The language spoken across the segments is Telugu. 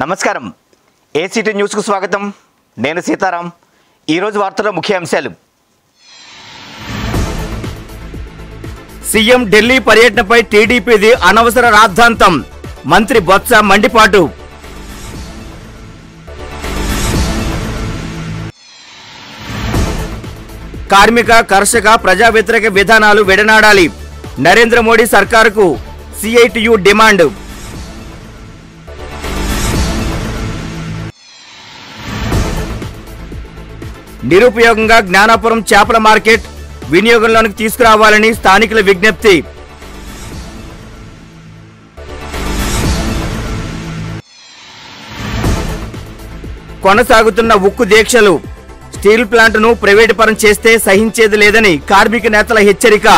నమస్కారం ఏసీటీ న్యూస్కు స్వాగతం నేను సీతారాం ఈరోజు వార్తల ముఖ్య అంశాలు సీఎం ఢిల్లీ పర్యటనపై టీడీపీది అనవసర రాద్ధాంతం మంత్రి బొత్స మండిపాటు కార్మిక కర్షక ప్రజా వ్యతిరేక విధానాలు విడనాడాలి నరేంద్ర మోడీ సర్కారుకు సిఐటియు డిమాండ్ నిరుపయోగంగా జ్ఞానాపురం చేపల మార్కెట్ వినియోగంలోనికి తీసుకురావాలని స్థానికుల విజ్ఞప్తి కొనసాగుతున్న ఉక్కు దీక్షలు స్టీల్ ప్లాంట్ను ప్రైవేటు పరం చేస్తే సహించేది లేదని కార్మిక నేతల హెచ్చరిక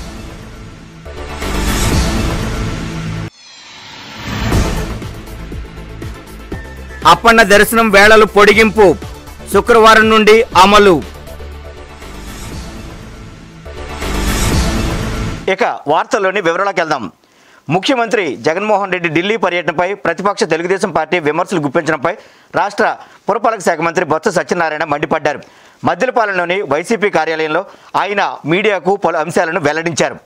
అప్పన్న దర్శనం వేళలు పొడిగింపు శుక్రవారం నుండి అమలు ఇక వార్తల్లోని వివరాలకు వెళ్దాం ముఖ్యమంత్రి జగన్మోహన్ రెడ్డి ఢిల్లీ పర్యటనపై ప్రతిపక్ష తెలుగుదేశం పార్టీ విమర్శలు గుప్పించడంపై రాష్ట్ర పురపాలక శాఖ మంత్రి బొత్స సత్యనారాయణ మండిపడ్డారు మద్దిలపాలెంలోని వైసీపీ కార్యాలయంలో ఆయన మీడియాకు పలు అంశాలను వెల్లడించారు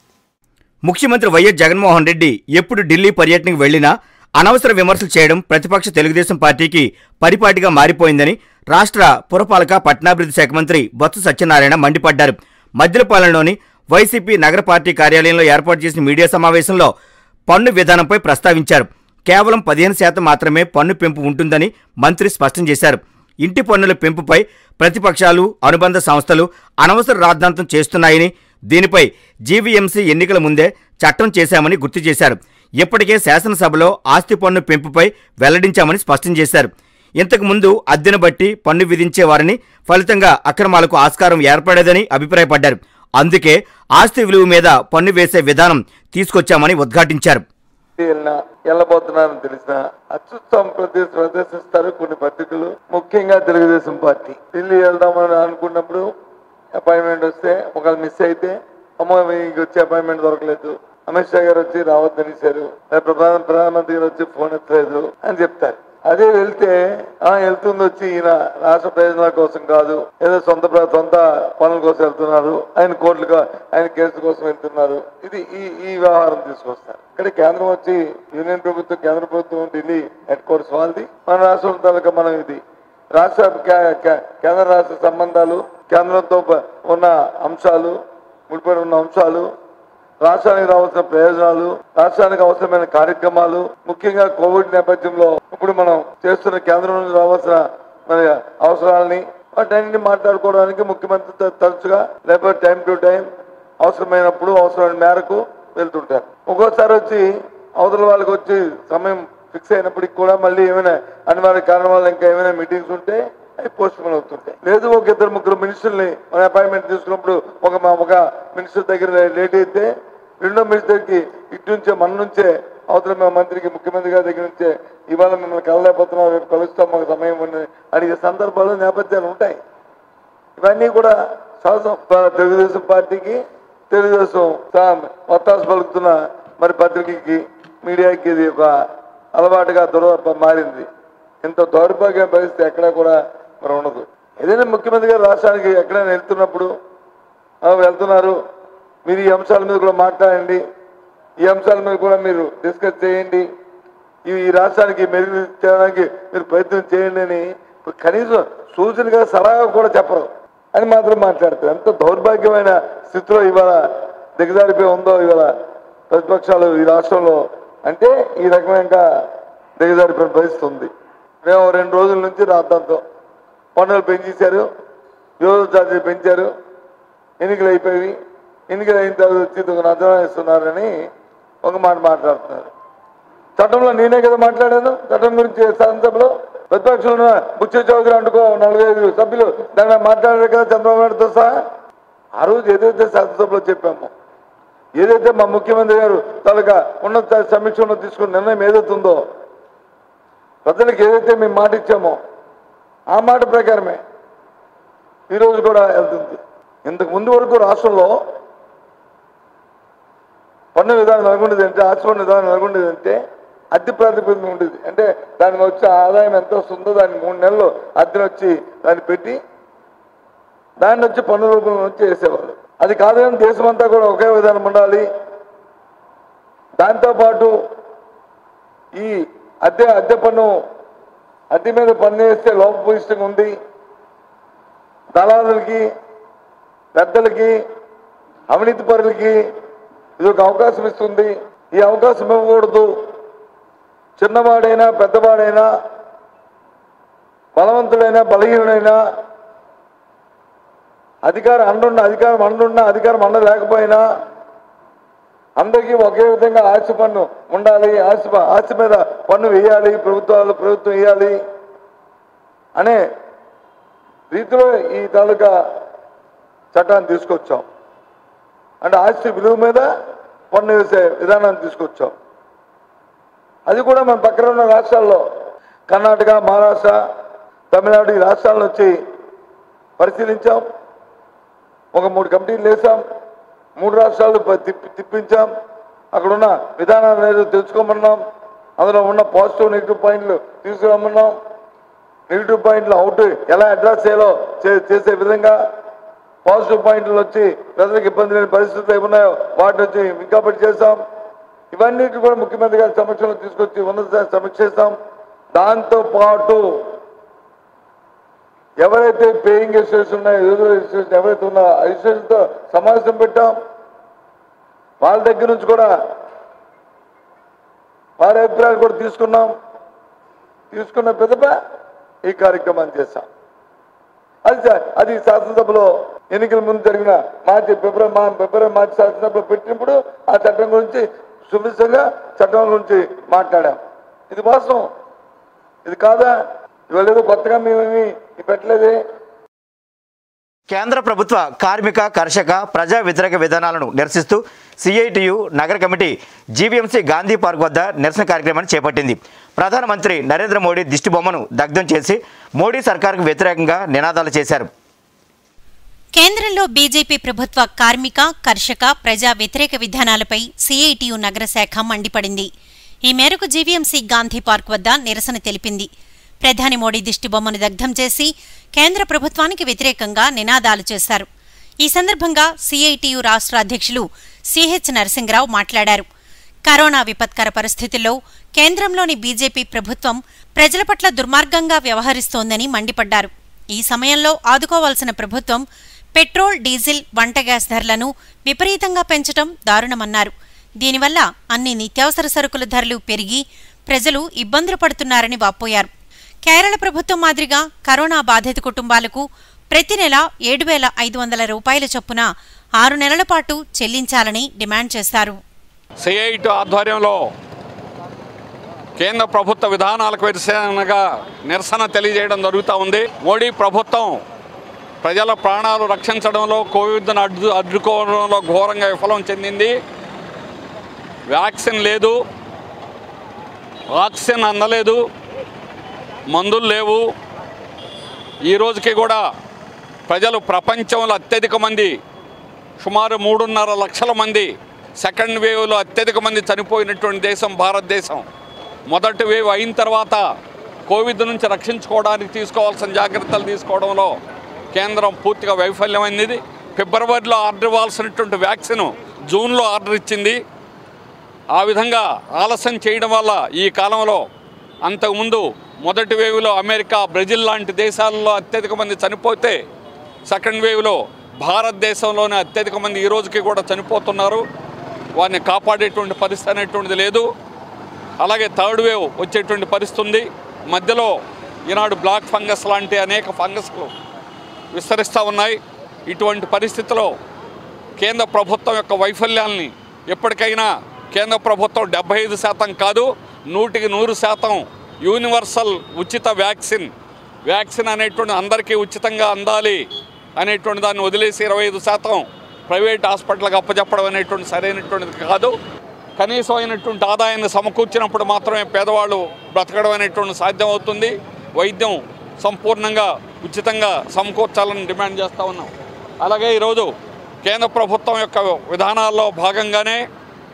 ముఖ్యమంత్రి వైఎస్ జగన్మోహన్ రెడ్డి ఎప్పుడు ఢిల్లీ పర్యటనకు వెళ్లినా అనవసర విమర్శలు చేయడం ప్రతిపక్ష తెలుగుదేశం పార్టీకి పరిపాటిగా మారిపోయిందని రాష్ట్ర పురపాలక పట్టణాభివృద్ధి శాఖ మంత్రి బొత్స సత్యనారాయణ మండిపడ్డారు మద్దిలపాలెంలోని వైసీపీ నగర పార్టీ కార్యాలయంలో ఏర్పాటు చేసిన మీడియా సమావేశంలో పన్ను విధానంపై ప్రస్తావించారు కేవలం పదిహేను శాతం మాత్రమే పన్ను పెంపు ఉంటుందని మంత్రి స్పష్టం చేశారు ఇంటి పన్నుల పెంపుపై ప్రతిపక్షాలు అనుబంధ సంస్థలు అనవసర రాద్ధాంతం చేస్తున్నాయని దీనిపై జీవీఎంసీ ఎన్నికల ముందే చట్టం చేశామని గుర్తు చేశారు ఇప్పటికే శాసనసభలో ఆస్తి పన్ను పెంపుపై వెల్లడించామని స్పష్టం చేశారు ఇంతకు ముందు అద్దెను బట్టి పన్ను విధించేవారని ఫలితంగా అక్రమాలకు ఆస్కారం ఏర్పడేదని అభిప్రాయపడ్డారు అందుకే ఆస్తి విలువ మీద పన్ను వేసే విధానం తీసుకొచ్చామని ఉద్ఘాటించారు వెళ్ళినా వెళ్ళబోతున్నారని తెలిసిన అత్యుత్తమ ప్రదేశ్ ప్రదర్శిస్తారు కొన్ని పత్రికలు ముఖ్యంగా తెలుగుదేశం పార్టీ ఢిల్లీ వెళ్దామని అనుకున్నప్పుడు అపాయింట్మెంట్ వస్తే ఒకవేళ మిస్ అయితే అమ్మో మీకు వచ్చే అపాయింట్మెంట్ దొరకలేదు అమిత్ షా గారు వచ్చి రావద్దనిశారు లేదా ప్రధాన ప్రధానమంత్రి గారు వచ్చి ఫోన్ ఎత్తలేదు అని చెప్తారు అదే వెళ్తే ఆ వెళ్తుంది వచ్చి ఈయన రాష్ట్ర ప్రయోజనాల కోసం కాదు ఏదో సొంత ప్ర- సొంత పనుల కోసం వెళ్తున్నారు ఆయన కోర్టులుగా ఆయన కేసు కోసం వెళ్తున్నారు ఇది ఈ ఈ వ్యవహారం తీసుకొస్తారు ఇక్కడ కేంద్రం వచ్చి యూనియన్ ప్రభుత్వం కేంద్ర ప్రభుత్వం ఢిల్లీ హెడ్ క్వార్టర్స్ వాళ్ళది మన రాష్ట్రం తాలూకా మనం ఇది రాష్ట్ర కే- కే- కేంద్ర రాష్ట్ర సంబంధాలు కేంద్రంతో ప- ఉన్న అంశాలు ముడిపడి ఉన్న అంశాలు రాష్ట్రానికి రావాల్సిన ప్రయోజనాలు రాష్ట్రానికి అవసరమైన కార్యక్రమాలు ముఖ్యంగా కోవిడ్ నేపథ్యంలో ఇప్పుడు మనం చేస్తున్న కేంద్రం నుంచి రావాల్సిన మరి అవసరాలని వాటన్నింటినీ మాట్లాడుకోవడానికి ముఖ్యమంత్రి త- తరచుగా లేకపోతే టైం టు టైం అవసరమైనప్పుడు అవసరమైన మేరకు వెళ్తుంటారు ఒక్కోసారి వచ్చి అవతల వాళ్ళకి వచ్చి సమయం ఫిక్స్ అయినప్పటికి కూడా మళ్ళీ ఏమైనా అనివార్య కారణం వల్ల ఇంకా ఏమైనా మీటింగ్స్ ఉంటే అవి పోస్ట్ పోన్ అవుతుంటాయి లేదు ఒక ఇద్దరు ముగ్గురు మినిస్టర్ని మన అపాయింట్మెంట్ తీసుకున్నప్పుడు ఒక మా ఒక మినిస్టర్ దగ్గర లేట్ అయితే రెండో మినిస్టర్కి ఇటు నుంచే మన నుంచే అవతల మా మంత్రికి ముఖ్యమంత్రి గారి దగ్గర నుంచే ఇవాళ మిమ్మల్ని కలలేకపోతున్నాం రేపు కలుస్తాం మాకు సమయం ఉంది అడిగే సందర్భాలు నేపథ్యాలు ఉంటాయి ఇవన్నీ కూడా సహజం ప- తెలుగుదేశం పార్టీకి తెలుగుదేశం సా- ఒత్తాసు పలుకుతున్న మరి పత్రికకి మీడియాకి ఇది ఒక అలవాటుగా దుర మారింది ఇంత దౌర్భాగ్య పరిస్థితి ఎక్కడా కూడా మరి ఉండదు ఏదైనా ముఖ్యమంత్రి గారు రాష్ట్రానికి ఎక్కడైనా వెళ్తున్నప్పుడు "ఆ, వెళ్తున్నారు మీరు ఈ అంశాల మీద కూడా మాట్లాడండి ఈ అంశాల మీద కూడా మీరు డిస్కస్ చేయండి ఇవి ఈ రాష్ట్రానికి మెరుగు చేయడానికి మీరు ప్రయత్నం చేయండి అని కనీసం సూచనగా సలహా కూడా చెప్పరు అని మాత్రం మాట్లాడతారు ఎంత దౌర్భాగ్యమైన స్థితిలో ఇవాళ దిగజారిపోయి ఉందో ఇవాళ ప్రతిపక్షాలు ఈ రాష్ట్రంలో అంటే ఈ రకమైన దిగజారిపోయిన పరిస్థితి ఉంది మేము రెండు రోజుల నుంచి రాద్దాంతో పన్నులు పెంచేశారు విరోధ ఛార్జీలు పెంచారు ఎన్నికలు అయిపోయి ఎన్నికలు అయిన తర్వాత వచ్చి ఒక నజరం ఇస్తున్నారని ఒక మాట మాట్లాడుతున్నారు చట్టంలో నేనే కదా మాట్లాడాను చట్టం గురించి శాసనసభలో ప్రతిపక్షంలో బుచ్చ చౌదరి అంటుకో నలభై ఐదు సభ్యులు దాని మీద మాట్లాడారు కదా చంద్రబాబు నాయుడుతో సహా ఆ రోజు ఏదైతే శాసనసభలో చెప్పామో ఏదైతే మా ముఖ్యమంత్రి గారు తాలూకా ఉన్నత సమీక్షలో తీసుకున్న నిర్ణయం ఏదైతే ఉందో ప్రజలకు ఏదైతే మేము మాట ఇచ్చామో ఆ మాట ప్రకారమే ఈరోజు కూడా వెళ్తుంది ఇంతకు ముందు వరకు రాష్ట్రంలో పన్ను విధానం నెలకొండేది అంటే ఆస్తి పన్ను విధానం నెలకొండేది అంటే అద్దె ప్రాతిపదికన ఉండేది అంటే దానికి వచ్చే ఆదాయం ఎంత వస్తుందో దాన్ని మూడు నెలలు అద్దెను వచ్చి దాన్ని పెట్టి దాన్ని వచ్చి పన్ను రూపంలో వచ్చి వేసేవాళ్ళు అది కాదు కానీ దేశమంతా కూడా ఒకే విధానం ఉండాలి దాంతోపాటు ఈ అద్దె అద్దె పన్ను అద్దె మీద పన్ను వేస్తే లోపభూయిష్టంగా ఉంది దళారులకి పెద్దలకి అవినీతి పరులకి ఇది ఒక అవకాశం ఇస్తుంది ఈ అవకాశం ఇవ్వకూడదు చిన్నవాడైనా పెద్దవాడైనా బలవంతుడైనా బలహీనుడైనా అధికారం అండున్న అధికారం అండున్న అధికారం అండ లేకపోయినా అందరికీ ఒకే విధంగా ఆస్తి పన్ను ఉండాలి ఆస్తి ప- ఆస్తి మీద పన్ను వేయాలి ప్రభుత్వాలు ప్రభుత్వం వేయాలి అనే రీతిలో ఈ తాలూకా చట్టాన్ని తీసుకొచ్చాం అంటే ఆస్తి విలువ మీద పన్ను వేసే విధానాన్ని తీసుకొచ్చాం అది కూడా మన పక్కన ఉన్న రాష్ట్రాల్లో కర్ణాటక మహారాష్ట్ర తమిళనాడు ఈ రాష్ట్రాలను వచ్చి పరిశీలించాం ఒక మూడు కమిటీలు వేసాం మూడు రాష్ట్రాలు ప- తిప్పి తిప్పించాం అక్కడ ఉన్న విధానాలు ఏదో తెలుసుకోమన్నాం అందులో ఉన్న పాజిటివ్ నెగిటివ్ పాయింట్లు తీసుకురమ్మన్నాం నెగిటివ్ పాయింట్లు అవుట్ ఎలా అడ్రస్ చేయాలో చే- చేసే విధంగా పాజిటివ్ పాయింట్లు వచ్చి ప్రజలకు ఇబ్బంది లేని పరిస్థితులు ఏమున్నాయో వాటిని వచ్చి ఇంకా పట్టి చేస్తాం ఇవన్నిటి కూడా ముఖ్యమంత్రి గారి సమక్షంలో తీసుకొచ్చి ఉన్నత స్థాయి సమీక్ష చేస్తాం దాంతో పాటు ఎవరైతే పేయింగ్ ఇన్స్టిట్యూట్స్ ఉన్నాయో యూజర్ ఇన్స్టిట్యూట్స్ ఎవరైతే ఉన్నారో ఆ ఇన్స్టిట్యూట్స్తో సమావేశం పెట్టాం వాళ్ళ దగ్గర నుంచి కూడా వారి అభిప్రాయాలు కూడా తీసుకున్నాం తీసుకున్న పిదప ఈ కార్యక్రమాన్ని చేశాం అది సా- అది శాసనసభలో ఎన్నికల ముందు జరిగిన మార్చి ఫిబ్రవరి మా ఫిబ్రవరి మార్చి శాసనసభలో పెట్టినప్పుడు ఆ చట్టం గురించి సువిధంగా చట్టం గురించి మాట్లాడాం ఇది వాస్తవం ఇది కాదా ఇవాళ ఏదో కొత్తగా మేమేమి పెట్టలేదే కేంద్ర ప్రభుత్వ కార్మిక కర్షక ప్రజా వ్యతిరేక విధానాలను నిరసిస్తూ సిఐటియు నగర కమిటీ జీవీఎంసీ గాంధీ పార్క్ వద్ద నిరసన కార్యక్రమాన్ని చేపట్టింది ప్రధానమంత్రి నరేంద్ర మోడీ దిష్టిబొమ్మను దగ్ధం చేసి మోడీ సర్కార్కు వ్యతిరేకంగా నినాదాలు చేశారు కేంద్రంలో బీజేపీ ప్రభుత్వ కార్మిక కర్షక ప్రజా వ్యతిరేక విధానాలపై సీఐటియు నగర శాఖ మండిపడింది ఈ మేరకు జీవీఎంసీ గాంధీ పార్క్ వద్ద నిరసన తెలిపింది ప్రధాని మోడీ దిష్టిబొమ్మను దగ్ధం చేసి కేంద్ర ప్రభుత్వానికి వ్యతిరేకంగా నినాదాలు చేశారు ఈ సందర్భంగా సీఐటియు రాష్ట్ర అధ్యక్షులు సిహెచ్ నరసింగరావు మాట్లాడారు కరోనా విపత్కర పరిస్థితుల్లో కేంద్రంలోని బీజేపీ ప్రభుత్వం ప్రజల పట్ల దుర్మార్గంగా వ్యవహరిస్తోందని మండిపడ్డారు ఈ సమయంలో ఆదుకోవాల్సిన ప్రభుత్వం పెట్రోల్ డీజిల్ వంట గ్యాస్ ధరలను విపరీతంగా పెంచటం దారుణమన్నారు దీనివల్ల అన్ని నిత్యావసర సరుకుల ధరలు పెరిగి ప్రజలు ఇబ్బందులు పడుతున్నారని వాపోయారు కేరళ ప్రభుత్వం మాదిరిగా కరోనా బాధిత కుటుంబాలకు ప్రతి నెల ఏడు వేల ఐదు వందల రూపాయల చొప్పున ఆరు నెలల పాటు చెల్లించాలని డిమాండ్ చేశారు సిఐటి ఆధ్వర్యంలో కేంద్ర ప్రభుత్వ విధానాలకు వ్యతిరేకంగా నిరసన తెలియజేయడం జరుగుతూ ఉంది మోడీ ప్రభుత్వం ప్రజల ప్రాణాలు రక్షించడంలో కోవిడ్ను అడ్డు అడ్డుకోవడంలో ఘోరంగా విఫలం చెందింది వ్యాక్సిన్ లేదు ఆక్సిజన్ అందలేదు మందులు లేవు ఈ రోజుకి కూడా ప్రజలు ప్రపంచంలో అత్యధిక మంది సుమారు మూడున్నర లక్షల మంది సెకండ్ వేవ్లో అత్యధిక మంది చనిపోయినటువంటి దేశం భారతదేశం మొదటి వేవ్ అయిన తర్వాత కోవిడ్ నుంచి రక్షించుకోవడానికి తీసుకోవాల్సిన జాగ్రత్తలు తీసుకోవడంలో కేంద్రం పూర్తిగా వైఫల్యమైంది ఫిబ్రవరిలో ఆర్డర్ ఇవ్వాల్సినటువంటి వ్యాక్సిన్ జూన్లో ఆర్డర్ ఇచ్చింది ఆ విధంగా ఆలస్యం చేయడం వల్ల ఈ కాలంలో అంతకుముందు మొదటి వేవ్లో అమెరికా బ్రెజిల్ లాంటి దేశాల్లో అత్యధిక మంది చనిపోతే సెకండ్ వేవ్లో భారతదేశంలోనే అత్యధిక మంది ఈ రోజుకి కూడా చనిపోతున్నారు వారిని కాపాడేటువంటి పరిస్థితి అనేటువంటిది లేదు అలాగే థర్డ్ వేవ్ వచ్చేటువంటి పరిస్థితి ఉంది మధ్యలో ఈనాడు బ్లాక్ ఫంగస్ లాంటి అనేక ఫంగస్లు విస్తరిస్తూ ఉన్నాయి ఇటువంటి పరిస్థితిలో కేంద్ర ప్రభుత్వం యొక్క వైఫల్యాల్ని ఎప్పటికైనా కేంద్ర ప్రభుత్వం డెబ్బై ఐదు శాతం కాదు నూటికి నూరు శాతం యూనివర్సల్ ఉచిత వ్యాక్సిన్ వ్యాక్సిన్ అనేటువంటి అందరికీ ఉచితంగా అందాలి అనేటువంటి దాన్ని వదిలేసి ఇరవై ఐదు శాతం ప్రైవేట్ హాస్పిటల్కి అప్పచెప్పడం అనేటువంటి సరైనటువంటిది కాదు కనీసం అయినటువంటి ఆదాయాన్ని సమకూర్చినప్పుడు మాత్రమే పేదవాళ్ళు బ్రతకడం అనేటువంటి సాధ్యం అవుతుంది వైద్యం సంపూర్ణంగా ఉచితంగా సమకూర్చాలని డిమాండ్ చేస్తూ ఉన్నాం అలాగే ఈరోజు కేంద్ర ప్రభుత్వం యొక్క విధానాల్లో భాగంగానే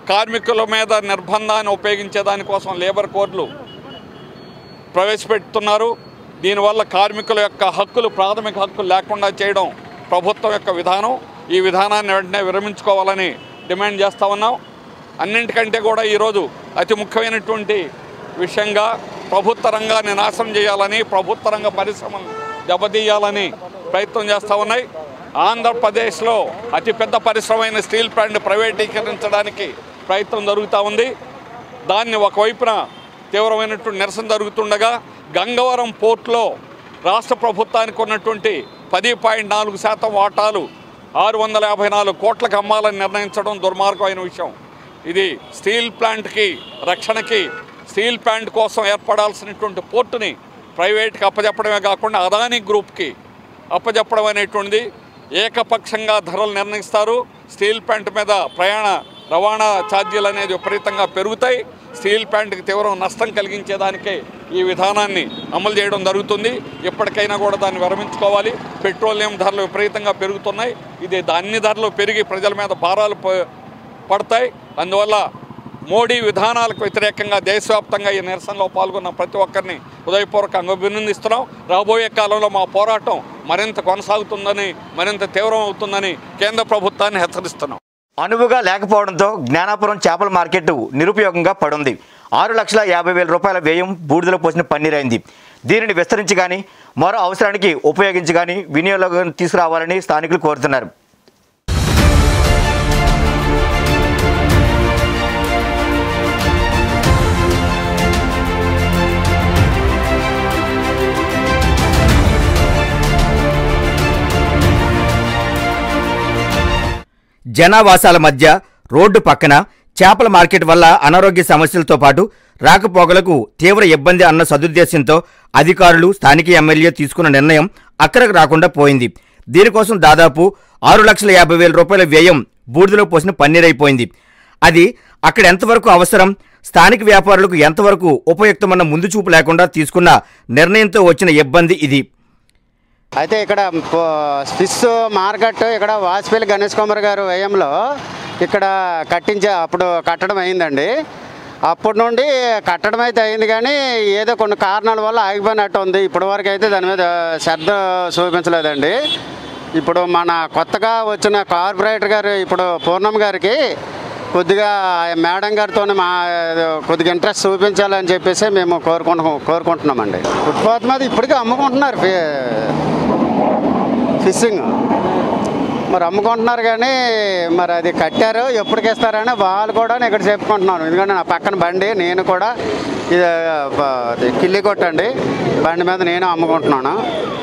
కార్మికుల మీద నిర్బంధాన్ని ఉపయోగించే దానికోసం లేబర్ కోడ్లు ప్రవేశపెడుతున్నారు దీనివల్ల కార్మికుల యొక్క హక్కులు ప్రాథమిక హక్కులు లేకుండా చేయడం ప్రభుత్వం యొక్క విధానం ఈ విధానాన్ని వెంటనే విరమించుకోవాలని డిమాండ్ చేస్తూ ఉన్నాం అన్నింటికంటే కూడా ఈరోజు అతి ముఖ్యమైనటువంటి విషయంగా ప్రభుత్వ రంగాన్ని నాశనం చేయాలని ప్రభుత్వ రంగ పరిశ్రమలు దెబ్బతీయాలని ప్రయత్నం చేస్తూ ఉన్నాయి ఆంధ్రప్రదేశ్లో అతిపెద్ద పరిశ్రమ అయిన స్టీల్ ప్లాంట్ ప్రైవేటీకరించడానికి ప్రయత్నం జరుగుతూ ఉంది దాన్ని ఒకవైపున తీవ్రమైనటువంటి నిరసన జరుగుతుండగా గంగవరం పోర్ట్లో రాష్ట్ర ప్రభుత్వానికి ఉన్నటువంటి పది పాయింట్ నాలుగు శాతం వాటాలు ఆరు వందల యాభై నాలుగు కోట్లకు అమ్మాలని నిర్ణయించడం దుర్మార్గమైన విషయం ఇది స్టీల్ ప్లాంట్కి రక్షణకి స్టీల్ ప్లాంట్ కోసం ఏర్పడాల్సినటువంటి పోర్టుని ప్రైవేట్కి అప్పచెప్పడమే కాకుండా అదానీ గ్రూప్కి అప్పచెప్పడం అనేటువంటిది ఏకపక్షంగా ధరలు నిర్ణయిస్తారు స్టీల్ ప్లాంట్ మీద ప్రయాణ రవాణా ఛార్జీలు అనేది విపరీతంగా పెరుగుతాయి స్టీల్ ప్లాంట్కి తీవ్ర నష్టం కలిగించేదానికే ఈ విధానాన్ని అమలు చేయడం జరుగుతుంది ఎప్పటికైనా కూడా దాన్ని విరమించుకోవాలి పెట్రోలియం ధరలు విపరీతంగా పెరుగుతున్నాయి ఇది అన్ని ధరలు పెరిగి ప్రజల మీద భారాలు ప- పడతాయి అందువల్ల మోడీ విధానాలకు వ్యతిరేకంగా దేశవ్యాప్తంగా ఈ నిరసనలో పాల్గొన్న ప్రతి ఒక్కరిని హృదయపూర్వకంగా అభినందిస్తున్నాం రాబోయే కాలంలో మా పోరాటం మరింత కొనసాగుతుందని మరింత తీవ్రం అవుతుందని కేంద్ర ప్రభుత్వాన్ని హెచ్చరిస్తున్నాం అనువుగా లేకపోవడంతో జ్ఞానాపురం చేపల మార్కెట్ నిరుపయోగంగా పడుంది ఆరు లక్షల యాభై వేల రూపాయల వ్యయం బూడిదలో పోసిన పన్నీరైంది దీనిని విస్తరించి కానీ మరో అవసరానికి ఉపయోగించి కానీ వినియోగం తీసుకురావాలని స్థానికులు కోరుతున్నారు జనావాసాల మధ్య రోడ్డు పక్కన చేపల మార్కెట్ వల్ల అనారోగ్య సమస్యలతో పాటు రాకపోకలకు తీవ్ర ఇబ్బంది అన్న సదుద్దేశంతో అధికారులు స్థానిక ఎమ్మెల్యే తీసుకున్న నిర్ణయం అక్కరకు రాకుండా పోయింది దీనికోసం దాదాపు ఆరు లక్షల యాభై వేల రూపాయల వ్యయం బూడిదలో పోసిన పన్నీరైపోయింది అది అక్కడ ఎంతవరకు అవసరం స్థానిక వ్యాపారులకు ఎంతవరకు ఉపయుక్తమన్న ముందు చూపు లేకుండా తీసుకున్న నిర్ణయంతో వచ్చిన ఇబ్బంది ఇది అయితే ఇక్కడ పో- ఫిష్ మార్కెట్ ఇక్కడ వాజ్పేయి గణేష్ కుమార్ గారు వ్యయంలో ఇక్కడ కట్టించే అప్పుడు కట్టడం అయిందండి అప్పటి నుండి కట్టడం అయితే అయింది కానీ ఏదో కొన్ని కారణాల వల్ల ఆగిపోయినట్టు ఉంది ఇప్పటి వరకు అయితే దాని మీద శ్రద్ధ చూపించలేదండి ఇప్పుడు మన కొత్తగా వచ్చిన కార్పొరేటర్ గారు ఇప్పుడు పూర్ణం గారికి కొద్దిగా ఆ మేడం గారితో మా కొద్దిగా ఇంట్రెస్ట్ చూపించాలని చెప్పేసి మేము కోరుకుంటు కోరుకుంటున్నామండి ఫుట్పాత్ మీద ఇప్పటికీ అమ్ముకుంటున్నారు ఫి- ఫిషింగ్ మరి అమ్ముకుంటున్నారు కానీ మరి అది కట్టారు ఎప్పటికి ఇస్తారని వాళ్ళు కూడా ఇక్కడ చెప్పుకుంటున్నాను ఎందుకంటే నా పక్కన బండి నేను కూడా ఇది బ- అది కిల్లి కొట్టండి బండి మీద నేను అమ్ముకుంటున్నాను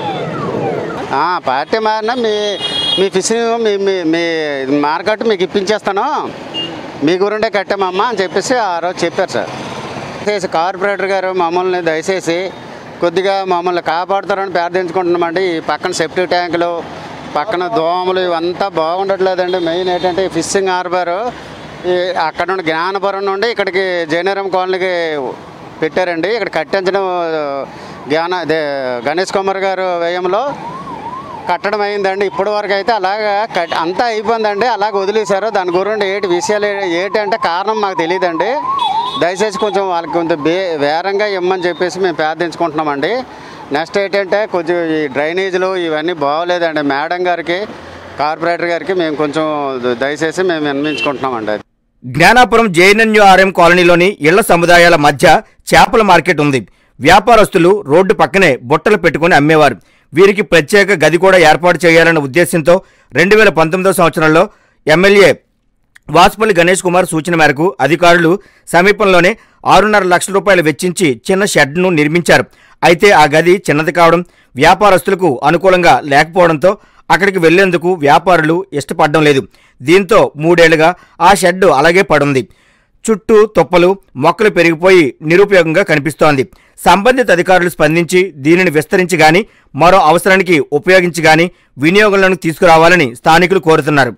ఆ, పార్టీ మారినా మీ మీ ఫిషింగ్ మీ మీ మీ మార్కెట్ మీకు ఇప్పించేస్తాను మీ గురిండే కట్టామమ్మా అని చెప్పేసి ఆ రోజు చెప్పారు సార్ దయచేసి కార్పొరేటర్ గారు మమ్మల్ని దయచేసి కొద్దిగా మమ్మల్ని కాపాడుతారని ప్రార్థించుకుంటున్నామండి ఈ పక్కన సెప్టిక్ ట్యాంకులు పక్కన దోమలు ఇవంతా బాగుండట్లేదండి మెయిన్ ఏంటంటే ఈ ఫిషింగ్ హార్బర్ ఈ అక్కడ నుండి జ్ఞానపురం నుండి ఇక్కడికి జయనగరం కాలనీకి పెట్టారండి ఇక్కడ కట్టించడం జ్ఞాన అదే గణేష్ కుమార్ గారు వ్యయంలో కట్టడం అయిందండి ఇప్పటి వరకు అయితే అలాగా కట్ అంతా అయిపోయిందండి అలాగ వదిలేశారు దాని గురించి ఏంటి విషయాలు ఏ- ఏంటి అంటే కారణం మాకు తెలియదండి దయచేసి కొంచెం వాళ్ళకి కొంచెం బే వేరంగా ఇమ్మని చెప్పేసి మేము ప్రార్థించుకుంటున్నామండి నెక్స్ట్ ఏంటంటే కొంచెం ఈ డ్రైనేజీలు ఇవన్నీ బాగోలేదండి మేడం గారికి కార్పొరేటర్ గారికి మేము కొంచెం దయచేసి మేము విన్నవించుకుంటున్నామండి అది జ్ఞానాపురం జేఎన్ఎన్యూఆర్ఎం కాలనీలోని ఇళ్ల సముదాయాల మధ్య చేపల మార్కెట్ ఉంది వ్యాపారస్తులు రోడ్డు పక్కనే బుట్టలు పెట్టుకుని అమ్మేవారు వీరికి ప్రత్యేక గది కూడా ఏర్పాటు చేయాలన్న ఉద్దేశంతో రెండు వేల పంతొమ్మిదో సంవత్సరంలో ఎమ్మెల్యే వాసుపల్లి గణేష్ కుమార్ సూచన మేరకు అధికారులు సమీపంలోనే ఆరున్నర లక్షల రూపాయలు వెచ్చించి చిన్న షెడ్ను నిర్మించారు అయితే ఆ గది చిన్నది కావడం వ్యాపారస్తులకు అనుకూలంగా లేకపోవడంతో అక్కడికి వెళ్లేందుకు వ్యాపారులు ఇష్టపడడం లేదు దీంతో మూడేళ్లుగా ఆ షెడ్ అలాగే పడుంది చుట్టూ తుప్పలు మొక్కలు పెరిగిపోయి నిరుపయోగంగా కనిపిస్తోంది సంబంధిత అధికారులు స్పందించి దీనిని విస్తరించి గాని మరో అవసరానికి ఉపయోగించి గాని వినియోగంలోకి తీసుకురావాలని స్థానికులు కోరుతున్నారు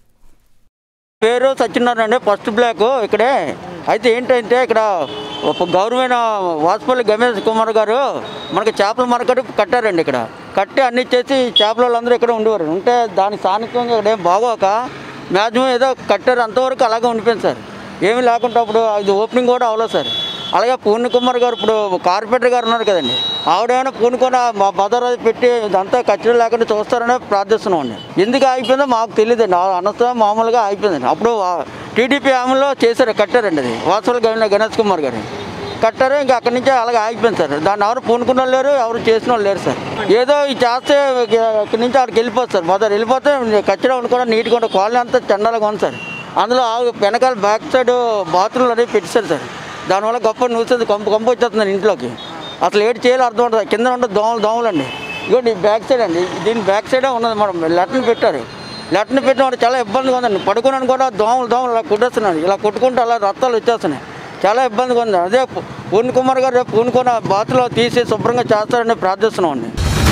పేరు సత్యనారాయణ అండి ఫస్ట్ బ్లాక్ ఇక్కడే అయితే ఏంటంటే ఇక్కడ ఒక గౌరవమైన వాసుపల్లి గమేష్ కుమార్ గారు మనకి చేపల మార్కెట్ కట్టారండి ఇక్కడ కట్టి అన్ని చేసి చేపల వాళ్ళందరూ ఇక్కడ ఉండేవారు ఉంటే దాని స్థానికంగా ఇక్కడ ఏం బాగోక మ్యాక్సిమం ఏదో కట్టారు అంతవరకు అలాగే ఉండిపోయింది సార్ ఏమీ లేకుండా అప్పుడు ఇది ఓపెనింగ్ కూడా అవ్వలేదు సార్ అలాగే పూర్ణ కుమార్ గారు ఇప్పుడు కార్పొరేటర్ గారు ఉన్నారు కదండి ఆవిడేమైనా పూనుకొని మా బజార్ అది పెట్టి ఇదంతా ఖర్చులు లేకుండా చూస్తారని ప్రార్థిస్తున్నామండి ఎందుకు ఆగిపోయిందో మాకు తెలియదండి అనవసరం మామూలుగా అయిపోయిందండి అప్పుడు టీడీపీ హామీలో చేశారు కట్టారండి అది వాసవల్ గణ గణేష్ కుమార్ గారు కట్టారు ఇంకా అక్కడి నుంచి అలాగే ఆగిపోయింది సార్ దాన్ని ఎవరు పూనుకున్న వాళ్ళు లేరు ఎవరు చేసిన వాళ్ళు లేరు సార్ ఏదో ఇది చేస్తే ఇక్కడి నుంచి అక్కడికి వెళ్ళిపోతుంది సార్ బజార్ వెళ్ళిపోతే ఖచ్చితంగా కూడా నీట్గా ఉంటుంది కాలనీ అంతా చండాలుగా ఉంది సార్ అందులో ఆ వెనకాల బ్యాక్ సైడ్ బాత్రూమ్లు అనేవి పెట్టారు సార్ దానివల్ల గొప్ప నూసేది కంపు కంపు వచ్చేస్తుంది ఇంట్లోకి అసలు ఏడు చేయాలో అర్థం ఉంటుంది కింద ఉంటే దోమలు దోమలు అండి ఇదిగోండి ఈ బ్యాక్ సైడ్ అండి దీని బ్యాక్ సైడే ఉన్నది మనం లెటర్ని పెట్టారు లెటర్ని పెట్టిన చాలా ఇబ్బందిగా ఉందండి పడుకున్నాను కూడా దోమలు దోమలు ఇలా కుట్టేస్తున్నాడు ఇలా కొట్టుకుంటూ అలా రక్తాలు వచ్చేస్తున్నాయి చాలా ఇబ్బందిగా ఉంది అదే పూర్ణ కుమార్ గారు రేపు పూనుకొని బాతులో తీసి శుభ్రంగా చేస్తారని ప్రార్థిస్తున్నామండి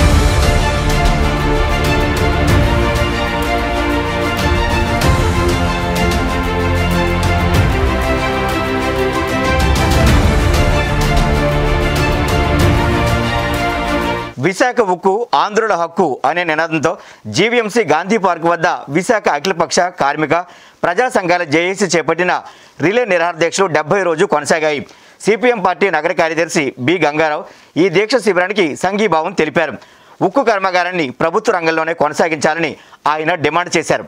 విశాఖ ఉక్కు ఆంధ్రుల హక్కు అనే నినాదంతో జీవీఎంసీ గాంధీ పార్క్ వద్ద విశాఖ అఖిలపక్ష కార్మిక ప్రజా సంఘాల జేఏసీ చేపట్టిన రిలే నిరాహారదీక్షలు డెబ్బై రోజు కొనసాగాయి సిపిఎం పార్టీ నగర కార్యదర్శి బి గంగారావు ఈ దీక్ష శిబిరానికి సంఘీభావం తెలిపారు ఉక్కు కర్మాగారాన్ని ప్రభుత్వ రంగంలోనే కొనసాగించాలని ఆయన డిమాండ్ చేశారు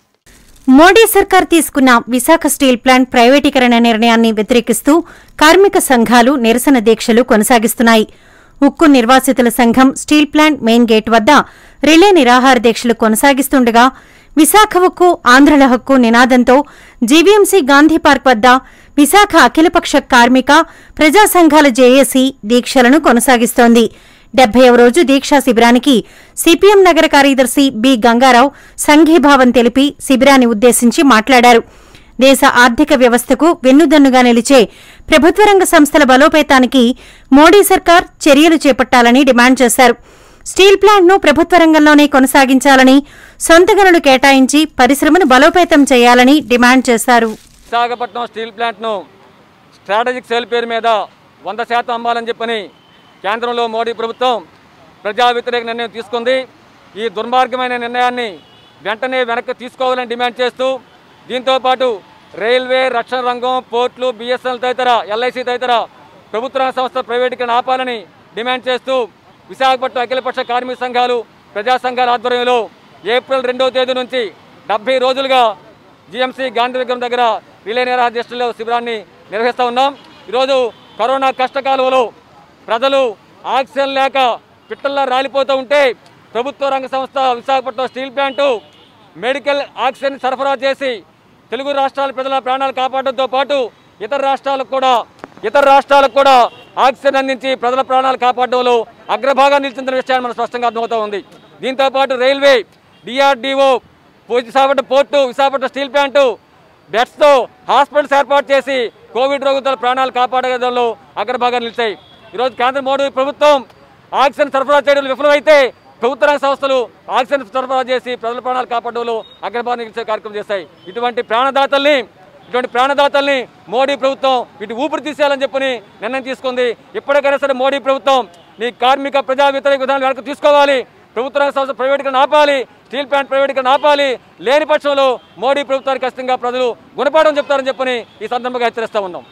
మోడీ సర్కార్ తీసుకున్న విశాఖ స్టీల్ ప్లాంట్ ప్రైవేటీకరణ నిర్ణయాన్ని వ్యతిరేకిస్తూ కార్మిక సంఘాలు నిరసన దీక్షలు కొనసాగిస్తున్నాయి ఉక్కు నిర్వాసితుల సంఘం స్టీల్ ప్లాంట్ మెయిన్ గేట్ వద్ద రిలే నిరాహార దీక్షలు కొనసాగిస్తుండగా విశాఖ ఉక్కు ఆంధ్రల హక్కు నినాదంతో జీవీఎంసీ గాంధీ పార్క్ వద్ద విశాఖ అఖిలపక్ష కార్మిక ప్రజా సంఘాల జేఏసీ దీక్షలను కొనసాగిస్తోంది డెబ్బైవ రోజు దీక్షా శిబిరానికి సిపిఎం నగర కార్యదర్శి బి గంగారావు సంఘీభావం తెలిపి శిబిరాన్ని ఉద్దేశించి మాట్లాడారు దేశ ఆర్థిక వ్యవస్థకు వెన్నుదన్నుగా నిలిచే ప్రభుత్వ రంగ సంస్థల బలోపేతానికి మోడీ సర్కార్ చర్యలు చేపట్టాలని డిమాండ్ చేశారు స్టీల్ ప్లాంట్ను ప్రభుత్వ రంగంలోనే కొనసాగించాలని సొంత గనులు కేటాయించి పరిశ్రమను బలోపేతం చేయాలని డిమాండ్ చేశారు విశాఖపట్నం స్టీల్ ప్లాంట్ను స్ట్రాటజిక్ సేల్ పేరు మీద వంద శాతం అమ్మాలని చెప్పని కేంద్రంలో మోడీ ప్రభుత్వం ప్రజా వ్యతిరేక నిర్ణయం తీసుకుంది ఈ దుర్మార్గమైన నిర్ణయాన్ని వెంటనే వెనక్కి తీసుకోవాలని డిమాండ్ చేస్తూ దీంతోపాటు రైల్వే రక్షణ రంగం పోర్ట్లు బిఎస్ఎన్ఎల్ తదితర ఎల్ఐసి తదితర ప్రభుత్వ రంగ సంస్థ ప్రైవేటీకరణ ఆపాలని డిమాండ్ చేస్తూ విశాఖపట్నం అఖిలపక్ష కార్మిక సంఘాలు ప్రజా సంఘాల ఆధ్వర్యంలో ఏప్రిల్ రెండవ తేదీ నుంచి డెబ్బై రోజులుగా జిఎంసీ గాంధీ విగ్రహం దగ్గర రిలే నిరాహార దీక్షలో శిబిరాన్ని నిర్వహిస్తూ ఉన్నాం ఈరోజు కరోనా కష్టకాలంలో ప్రజలు ఆక్సిజన్ లేక పిట్టల్లా రాలిపోతూ ఉంటే ప్రభుత్వ రంగ సంస్థ Visakhapatnam steel plant medical oxygen సరఫరా చేసి తెలుగు రాష్ట్రాల ప్రజల ప్రాణాలు కాపాడడంతో పాటు ఇతర రాష్ట్రాలకు కూడా ఇతర రాష్ట్రాలకు కూడా ఆక్సిజన్ అందించి ప్రజల ప్రాణాలు కాపాడడంలో అగ్రభాగాన్ని నిలిచిందన్న విషయాన్ని మనకు స్పష్టంగా అర్థమవుతూ ఉంది దీంతో పాటు railway DRDO Visakhapatnam port Visakhapatnam steel plant బెడ్స్తో హాస్పిటల్స్ ఏర్పాటు చేసి కోవిడ్ రోగుల ప్రాణాలు కాపాడడంలో అగ్రభాగాన్ని నిలిచాయి ఈరోజు కేంద్ర మోడీ ప్రభుత్వం ఆక్సిజన్ సరఫరా చేయడంలో విఫలమైతే ప్రభుత్వ రంగ సంస్థలు ఆక్సిజన్ సరఫరా చేసి ప్రజల ప్రాణాలు కాపాడంలో అగ్రభాగం నిలిచే కార్యక్రమం చేస్తాయి ఇటువంటి ప్రాణదాతల్ని ఇటువంటి ప్రాణదాతల్ని మోడీ ప్రభుత్వం వీటి ఊపిరి తీసేయాలని చెప్పని నిర్ణయం తీసుకుంది ఇప్పటికైనా సరే మోడీ ప్రభుత్వం నీ కార్మిక ప్రజా వ్యతిరేక విధానం వెనక్కి తీసుకోవాలి ప్రభుత్వ రంగ సంస్థ ప్రైవేటీకరణ ఆపాలి స్టీల్ ప్లాంట్ ప్రైవేటీకరణ ఆపాలి లేని పక్షంలో మోడీ ప్రభుత్వానికి ఖచ్చితంగా ప్రజలు గుణపాఠం చెప్తారని చెప్పని ఈ సందర్భంగా హెచ్చరిస్తా ఉన్నాం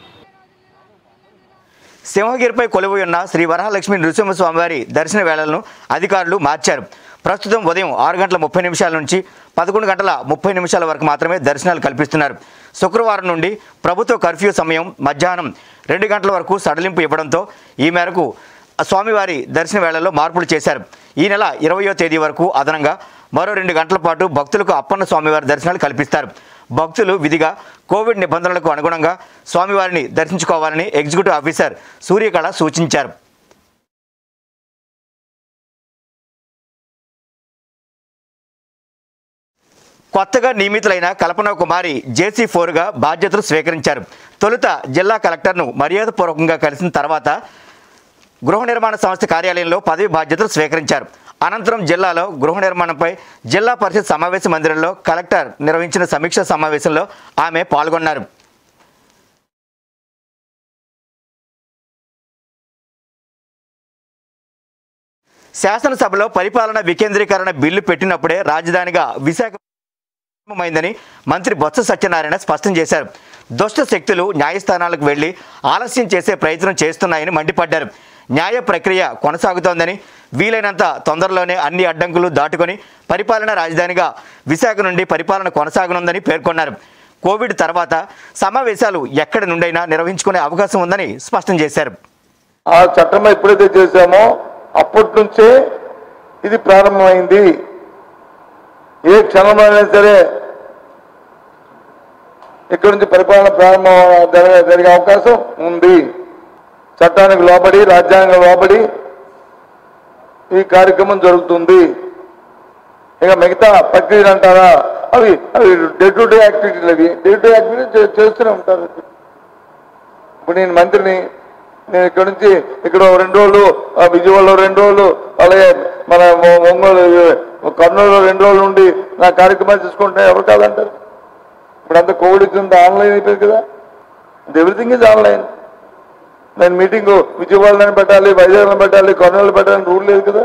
సింహగిరిపై కొలువై ఉన్న శ్రీ వరహాలక్ష్మి నృసింహస్వామివారి దర్శన వేళలను అధికారులు మార్చారు ప్రస్తుతం ఉదయం ఆరు గంటల ముప్పై నిమిషాల నుంచి పదకొండు గంటల ముప్పై నిమిషాల వరకు మాత్రమే దర్శనాలు కల్పిస్తున్నారు శుక్రవారం నుండి ప్రభుత్వ కర్ఫ్యూ సమయం మధ్యాహ్నం రెండు గంటల వరకు సడలింపు ఇవ్వడంతో ఈ మేరకు స్వామివారి దర్శన వేళల్లో మార్పులు చేశారు ఈ నెల ఇరవయో తేదీ వరకు అదనంగా మరో రెండు గంటల పాటు భక్తులకు అప్పన్న స్వామివారి దర్శనాలు కల్పిస్తారు భక్తులు విధిగా కోవిడ్ నిబంధనలకు అనుగుణంగా స్వామివారిని దర్శించుకోవాలని ఎగ్జిక్యూటివ్ ఆఫీసర్ సూర్యకళ సూచించారు కొత్తగా నియమితులైన కల్పన కుమారి జేసీ ఫోర్గా బాధ్యతలు స్వీకరించారు తొలుత జిల్లా కలెక్టర్ను మర్యాదపూర్వకంగా కలిసిన తర్వాత గృహ నిర్మాణ సంస్థ కార్యాలయంలో పదవి బాధ్యతలు స్వీకరించారు అనంతరం జిల్లాలో గృహ నిర్మాణంపై జిల్లా పరిషత్ సమావేశ మందిరంలో కలెక్టర్ నిర్వహించిన సమీక్ష సమావేశంలో ఆమె పాల్గొన్నారు శాసనసభలో పరిపాలన వికేంద్రీకరణ బిల్లు పెట్టినప్పుడే రాజధానిగా విశాఖ మైందని మంత్రి బొత్స సత్యనారాయణ స్పష్టం చేశారు దుష్ట శక్తులు న్యాయస్థానాలకు వెళ్లి ఆలస్యం చేసే ప్రయత్నం చేస్తున్నాయని మండిపడ్డారు న్యాయ ప్రక్రియ కొనసాగుతోందని వీలైనంత తొందరలోనే అన్ని అడ్డంకులు దాటుకొని పరిపాలన రాజధానిగా విశాఖ నుండి పరిపాలన కొనసాగనుందని పేర్కొన్నారు కోవిడ్ తర్వాత సమావేశాలు ఎక్కడి నుండైనా నిర్వహించుకునే అవకాశం ఉందని స్పష్టం చేశారు ఆ చట్టం ఎప్పుడైతే చేశామో అప్పటి నుంచే ఇది ప్రారంభమైంది ఏ క్షణమైనా సరే ఇక్కడి నుంచి పరిపాలన ప్రారంభం జరగ జరిగే అవకాశం ఉంది చట్టానికి లోబడి రాజ్యాంగం లోబడి ఈ కార్యక్రమం జరుగుతుంది ఇక మిగతా ప్రక్రియలు అంటారా అవి అవి డే టు డే యాక్టివిటీలు అవి డే టు డే యాక్టివిటీ చేస్తూనే ఉంటారు ఇప్పుడు నేను మంత్రిని నేను ఇక్కడ నుంచి ఇక్కడ ఓ రెండు రోజులు ఆ విజయవాడలో రెండు రోజులు అలాగే మన ఒ- ఒంగోలు కర్నూలులో రెండు రోజులు ఉండి నా కార్యక్రమాలు చూసుకుంటే ఎవరు కాదంటారు ఇప్పుడు అంతా కోవిడ్ వచ్చింది ఆన్లైన్ అయిపోయింది కదా ఎవ్రీథింగ్ ఇస్ ఆన్లైన్ నేను మీటింగ్ విజయవాడలో పెట్టాలి వైజాగ్లో పెట్టాలి కర్నూలు పెట్టాలని రూల్ లేదు కదా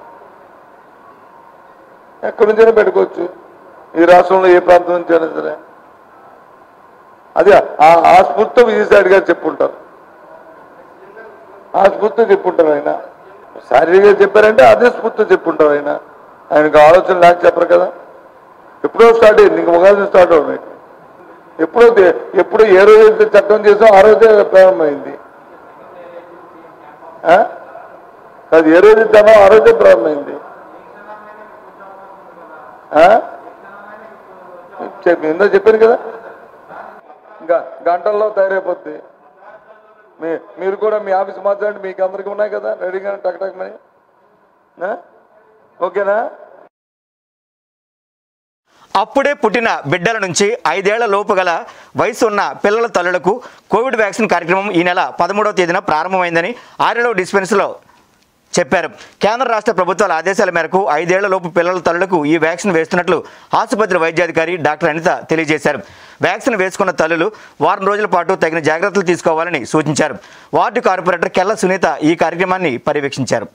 ఎక్కడి నుంచైనా పెట్టుకోవచ్చు ఈ రాష్ట్రంలో ఏ ప్రాంతం నుంచి అయినా సరే అది ఆ- ఆ స్ఫూర్తితో విజయసాయి గారు చెప్పుంటారు ఆ స్ఫూర్తితో చెప్పుంటారు ఆయన శారీరకంగా చెప్పారంటే అదే స్ఫూర్తితో చెప్పుంటారు ఆయన ఆయనకు ఆలోచన లేక చెప్పరు కదా ఎప్పుడో స్టార్ట్ అయింది ఇంక ఉగాది స్టార్ట్ అవుతుంది ఎప్పుడో తే- ఎప్పుడు ఏ రోజు అయితే చట్టం చేసాం ఆ రోజే ప్రారంభమైంది ఆ? అది ఏ రోజు ఇద్దామో ఆ రోజే ప్రారంభమైంది ఆ? చెప్పి ఇందో చెప్పాను కదా ఇంకా గంటల్లో తయారైపోద్ది మీ మీరు కూడా మీ ఆఫీస్ మాట్లాడండి మీకు అందరికీ ఉన్నాయి కదా రెడీగా టక్ టక్ మని ఆ? ఓకేనా అప్పుడే పుట్టిన బిడ్డల నుంచి ఐదేళ్ల లోపు గల వయసు ఉన్న పిల్లల తల్లులకు కోవిడ్ వ్యాక్సిన్ కార్యక్రమం ఈ నెల పదమూడవ తేదీన ప్రారంభమైందని ఆర్ఎల్ఓ డిస్పెన్సరీలో చెప్పారు కేంద్ర రాష్ట్ర ప్రభుత్వాల ఆదేశాల మేరకు ఐదేళ్ల లోపు పిల్లల తల్లులకు ఈ వ్యాక్సిన్ వేస్తున్నట్లు ఆసుపత్రి వైద్యాధికారి డాక్టర్ అనిత తెలియజేశారు వ్యాక్సిన్ వేసుకున్న తల్లులు వారం రోజుల పాటు తగిన జాగ్రత్తలు తీసుకోవాలని సూచించారు వార్డు కార్పొరేటర్ కెల్ల సునీత ఈ కార్యక్రమాన్ని పర్యవేక్షించారు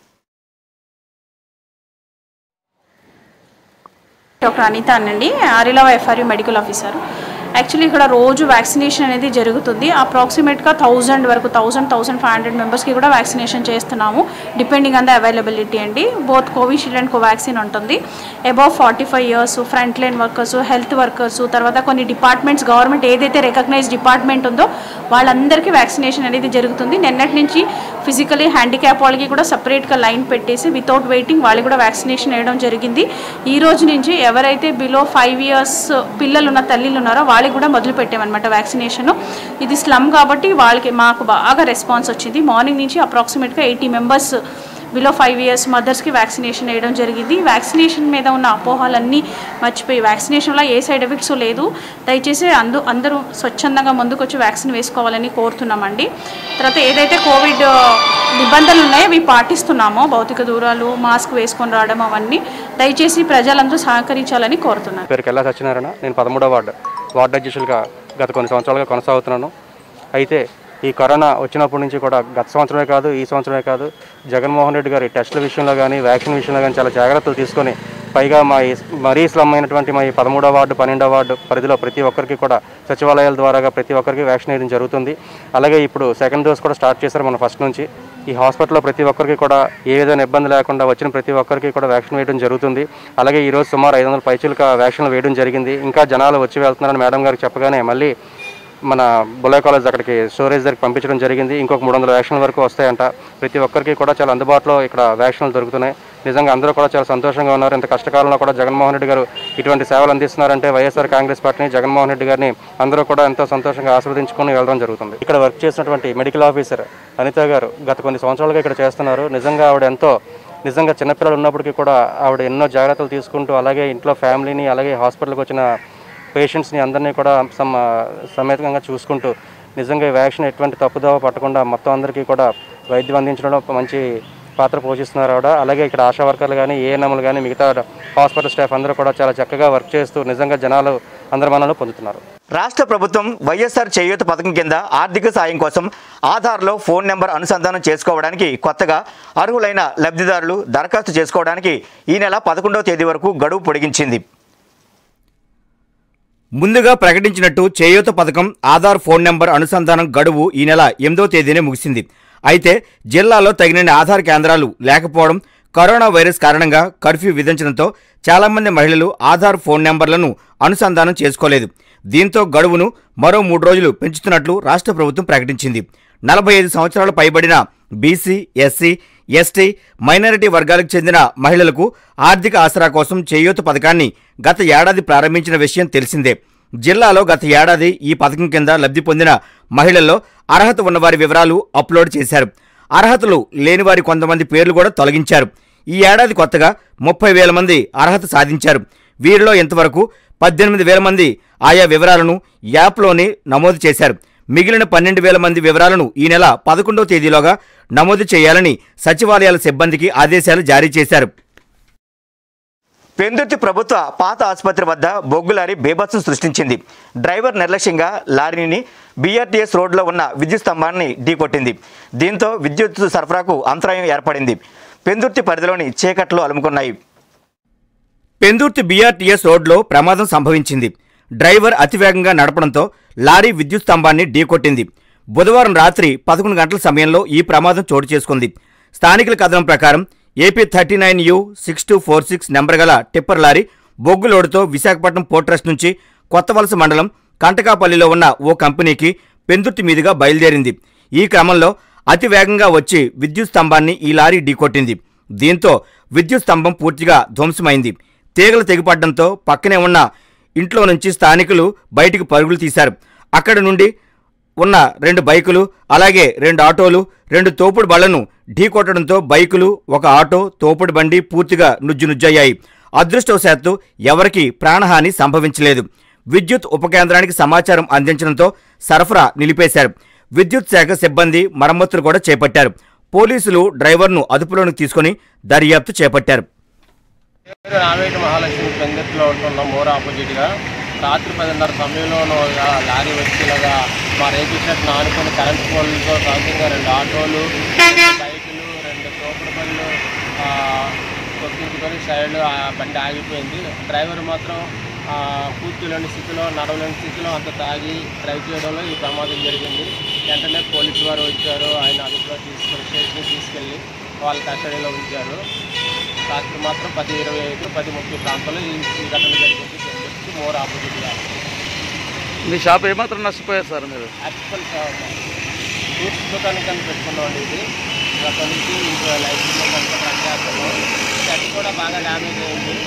డాక్టర్ అనిత అనండి ఆరిలావ ఎఫ్ఆర్యూ మెడికల్ ఆఫీసర్ యాక్చువల్లీ ఇక్కడ రోజు వ్యాక్సినేషన్ అనేది జరుగుతుంది అప్రాక్సిమేట్గా థౌజండ్ వరకు థౌజండ్ థౌసండ్ ఫైవ్ హండ్రెడ్ మెంబర్స్కి కూడా వ్యాక్సినేషన్ చేస్తున్నాము డిపెండింగ్ ఆన్ ద అవైలబిలిటీ అండి బోత్ కోవిషీల్డ్ అండ్ కోవాక్సిన్ ఉంటుంది above forty five years front line workers health workers తర్వాత కొన్ని డిపార్ట్మెంట్స్ గవర్నమెంట్ ఏదైతే రికగ్నైజ్ డిపార్ట్మెంట్ ఉందో వాళ్ళందరికీ వ్యాక్సినేషన్ అనేది జరుగుతుంది నిన్నటి నుంచి ఫిజికలీ హ్యాండిక్యాప్ వాళ్ళకి కూడా సపరేట్గా లైన్ పెట్టేసి వితౌట్ వెయిటింగ్ వాళ్ళకి కూడా వ్యాక్సినేషన్ వేయడం జరిగింది ఈ రోజు నుంచి ఎవరైతే బిలో ఫైవ్ ఇయర్స్ పిల్లలు ఉన్న తల్లిలు ఉన్నారో వాళ్ళకి కూడా మొదలు పెట్టామన్నమాట వ్యాక్సినేషన్ ఇది స్లమ్ కాబట్టి వాళ్ళకి మాకు బాగా రెస్పాన్స్ వచ్చింది మార్నింగ్ నుంచి అప్రాక్సిమేట్గా eighty members below five years మదర్స్కి వ్యాక్సినేషన్ వేయడం జరిగింది వ్యాక్సినేషన్ మీద ఉన్న అపోహలన్నీ మర్చిపోయి వ్యాక్సినేషన్లో ఏ సైడ్ ఎఫెక్ట్స్ లేదు దయచేసి అందు అందరూ స్వచ్ఛందంగా ముందుకొచ్చి వ్యాక్సిన్ వేసుకోవాలని కోరుతున్నామండి తర్వాత ఏదైతే కోవిడ్ నిబంధనలు ఉన్నాయో అవి పాటిస్తున్నామో భౌతిక దూరాలు మాస్క్ వేసుకొని రావడం అవన్నీ దయచేసి ప్రజలందరూ సహకరించాలని కోరుతున్నాను పేరు కెల్లా సత్యనారాయణ నేను పదమూడో వార్డు వార్డు అధ్యక్షులుగా గత కొన్ని సంవత్సరాలుగా కొనసాగుతున్నాను అయితే ఈ కరోనా వచ్చినప్పటి నుంచి కూడా గత సంవత్సరమే కాదు ఈ సంవత్సరమే కాదు జగన్మోహన్ రెడ్డి గారి టెస్టుల విషయంలో కానీ వ్యాక్సిన్ విషయంలో కానీ చాలా జాగ్రత్తలు తీసుకొని పైగా మా ఈ మరీ స్లమ్ అయినటువంటి మా ఈ పదమూడో వార్డు పన్నెండో వార్డు పరిధిలో ప్రతి ఒక్కరికి కూడా సచివాలయాల ద్వారాగా ప్రతి ఒక్కరికి వ్యాక్సిన్ వేయడం జరుగుతుంది అలాగే ఇప్పుడు సెకండ్ డోస్ కూడా స్టార్ట్ చేశారు మన ఫస్ట్ నుంచి ఈ హాస్పిటల్లో ప్రతి ఒక్కరికి కూడా ఏ విధమైన ఇబ్బంది లేకుండా వచ్చిన ప్రతి ఒక్కరికి కూడా వ్యాక్సిన్ వేయడం జరుగుతుంది అలాగే ఈ రోజు సుమారు ఐదు వందల పైచీలక వ్యాక్సిన్లు వేయడం జరిగింది ఇంకా జనాలు వచ్చి వెళ్తున్నారని మేడం గారికి చెప్పగానే మళ్ళీ మన బులే కాలేజ్ అక్కడికి స్టోరేజ్ దగ్గరికి పంపించడం జరిగింది ఇంకొక మూడు వందల వ్యాక్సిన్ల వరకు వస్తాయంట ప్రతి ఒక్కరికి కూడా చాలా అందుబాటులో ఇక్కడ వ్యాక్సిన్లు దొరుకుతున్నాయి నిజంగా అందరూ కూడా చాలా సంతోషంగా ఉన్నారు ఇంత కష్టకాలంలో కూడా జగన్మోహన్ రెడ్డి గారు ఇటువంటి సేవలు అందిస్తున్నారంటే వైఎస్ఆర్ కాంగ్రెస్ పార్టీని జగన్మోహన్ రెడ్డి గారిని అందరూ కూడా ఎంతో సంతోషంగా ఆస్వాదించుకొని వెళ్ళడం జరుగుతుంది ఇక్కడ వర్క్ చేసినటువంటి మెడికల్ ఆఫీసర్ అనిత గారు గత కొన్ని సంవత్సరాలుగా ఇక్కడ చేస్తున్నారు నిజంగా ఆవిడ ఎంతో నిజంగా చిన్నపిల్లలు ఉన్నప్పటికీ కూడా ఆవిడ ఎన్నో జాగ్రత్తలు తీసుకుంటూ అలాగే ఇంట్లో ఫ్యామిలీని అలాగే హాస్పిటల్కి వచ్చిన పేషెంట్స్ని అందరినీ కూడా సమ సమేతంగా చూసుకుంటూ నిజంగా ఈ వ్యాక్సిన్ ఎటువంటి తప్పుదోవ పట్టకుండా మొత్తం అందరికీ కూడా వైద్యం అందించడంలో ఒక మంచి పాత్ర పోషిస్తున్నారు ఆవిడ అలాగే ఇక్కడ ఆశా వర్కర్లు కానీ ఏఎన్ఎంలు కానీ మిగతా హాస్పిటల్ స్టాఫ్ అందరూ కూడా చాలా చక్కగా వర్క్ చేస్తూ నిజంగా జనాలు అందరి మనలో పొందుతున్నారు రాష్ట్ర ప్రభుత్వం వైఎస్ఆర్ చేయూత పథకం కింద ఆర్థిక సాయం కోసం ఆధార్లో ఫోన్ నెంబర్ అనుసంధానం చేసుకోవడానికి కొత్తగా అర్హులైన లబ్ధిదారులు దరఖాస్తు చేసుకోవడానికి ఈ నెల పదకొండవ తేదీ వరకు గడువు పొడిగించింది ముందుగా ప్రకటించినట్టు చేయూత పథకం ఆధార్ ఫోన్ నెంబర్ అనుసంధానం గడువు ఈ నెల ఎనిమిదో తేదీనే ముగిసింది అయితే జిల్లాలో తగినన్ని ఆధార్ కేంద్రాలు లేకపోవడం కరోనా వైరస్ కారణంగా కర్ఫ్యూ విధించడంతో చాలామంది మహిళలు ఆధార్ ఫోన్ నెంబర్లను అనుసంధానం చేసుకోలేదు దీంతో గడువును మరో మూడు రోజులు పెంచుతున్నట్లు రాష్ట్ర ప్రభుత్వం ప్రకటించింది నలభై ఐదు సంవత్సరాలు పైబడిన బీసీ ఎస్సీ ఎస్టీ మైనారిటీ వర్గాలకు చెందిన మహిళలకు ఆర్థిక ఆసరా కోసం చేయూత పథకాన్ని గత ఏడాది ప్రారంభించిన విషయం తెలిసిందే జిల్లాలో గత ఏడాది ఈ పథకం కింద లబ్ధి పొందిన మహిళల్లో అర్హత ఉన్నవారి వివరాలు అప్లోడ్ చేశారు అర్హతలు లేనివారి కొంతమంది పేర్లు కూడా తొలగించారు ఈ ఏడాది కొత్తగా ముప్పై వేల మంది అర్హత సాధించారు వీరిలో ఇంతవరకు పద్దెనిమిది వేల మంది ఆయా వివరాలను యాప్లోనే నమోదు చేశారు మిగిలిన పన్నెండు వేల మంది వివరాలను ఈ నెల పదకొండవ తేదీలోగా నమోదు చేయాలని సచివాలయాల సిబ్బందికి ఆదేశాలు జారీ చేశారు పెందుర్తి ప్రభుత్వ పాత ఆసుపత్రి వద్ద బొగ్గు లారీ బేభత్సం సృష్టించింది డ్రైవర్ నిర్లక్ష్యంగా లారీని బీఆర్టీఎస్ రోడ్లో ఉన్న విద్యుత్ స్తంభాన్ని ఢీకొట్టింది దీంతో విద్యుత్ సరఫరాకు అంతరాయం ఏర్పడింది పెందుర్తి పరిధిలోని చీకట్లు అలుముకున్నాయి పెందుర్తి బీఆర్టీఎస్ రోడ్లో ప్రమాదం సంభవించింది డ్రైవర్ అతివేగంగా నడపడంతో లారీ విద్యుత్ స్తంభాన్ని ఢీకొట్టింది బుధవారం రాత్రి పదకొండు గంటల సమయంలో ఈ ప్రమాదం చోటు చేసుకుంది స్థానికుల కథనం ప్రకారం AP thirty nine U six two four six number గల టిప్పర్ లారీ బొగ్గు లోడుతో విశాఖపట్నం పోర్ట్ ట్రస్ట్ నుంచి కొత్తవలస మండలం కంటకాపల్లిలో ఉన్న ఓ కంపెనీకి పెందుర్తి మీదుగా బయలుదేరింది ఈ క్రమంలో అతి వేగంగా వచ్చి విద్యుత్ స్తంభాన్ని ఈ లారీ ఢీకొట్టింది దీంతో విద్యుత్ స్తంభం పూర్తిగా ధ్వంసమైంది తీగలు తెగిపడడంతో పక్కనే ఉన్న ఇంట్లో నుంచి స్థానికులు బయటికి పరుగులు తీశారు అక్కడి నుండి ఉన్న రెండు బైకులు అలాగే రెండు ఆటోలు రెండు తోపుడు బళ్లను ఢీకొట్టడంతో బైకులు ఒక ఆటో తోపుడు బండి పూర్తిగా నుజ్జునుజ్జయ్యాయి అదృష్టవశాత్తు ఎవరికీ ప్రాణహాని సంభవించలేదు విద్యుత్ ఉపకేంద్రానికి సమాచారం అందించడంతో సరఫరా నిలిపేశారు విద్యుత్ శాఖ సిబ్బంది మరమ్మతులు కూడా చేపట్టారు పోలీసులు డ్రైవర్ను అదుపులోకి తీసుకుని దర్యాప్తు చేపట్టారు పేరు రామేటి మహాలక్ష్మి పెందెట్లో ఉంటున్నాం మోర్ ఆపోజిట్గా రాత్రి పదిన్నర సమయంలో ఇలాగా లారీ వచ్చి ఇలాగా మా రేకుల షెడ్ ఆనుకొని కరెంట్ పోల్తో సహజంగా రెండు ఆటోలు రెండు బైకులు రెండు తోపుడు బండ్లు ఆ, తొక్కించుకొని సైడ్ ఆ బండి ఆగిపోయింది డ్రైవర్ మాత్రం ఆ, కూర్చోలేని స్థితిలో నడవలేని స్థితిలో అంత తాగి డ్రైవ్ చేయడంలో ఈ ప్రమాదం జరిగింది వెంటనే పోలీసు వారు వచ్చారు ఆయన అదుపులో తీసుకొని స్టేషన్కి తీసుకెళ్ళి వాళ్ళ కస్టడీలో ఉంచారు రాత్రి మాత్రం పది ఇరవై ఐదు పది ముప్పై ప్రాంతాల్లో ఈ ఈ ఘటన జరిగింది చెప్పి మోర్ ఆపోజిట్గా మీ షాప్ ఏమాత్రం నష్టపోయారు సార్ మీరు యాక్చువల్ ఫ్రూట్స్ దుకాణం కింద పెట్టుకున్నాం ఇది అక్కడి నుంచి ఇంకా లైఫ్ అంతా రన్ చేస్తున్నాం షర్ట్ కూడా బాగా డ్యామేజ్ అయింది